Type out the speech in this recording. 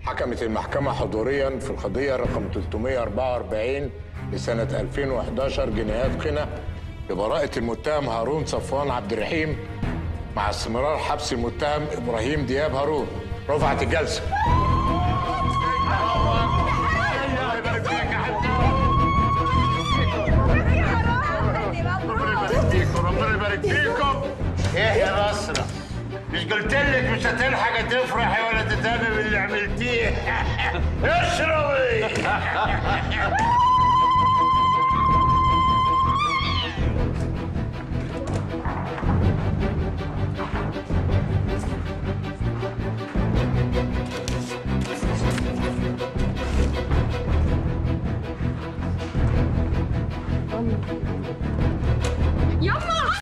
حكمت المحكمة حضوريا في القضية رقم 344 لسنة 2011 جنايات قنا ببراءة المتهم هارون صفوان عبد الرحيم مع استمرار حبس المتهم إبراهيم دياب هارون رفعت الجلسة ربنا يبارك فيكم ايه يا نصرة مش قلت لك مش هتلحقي تفرحي ولا تتهمي باللي عملتيه اشربي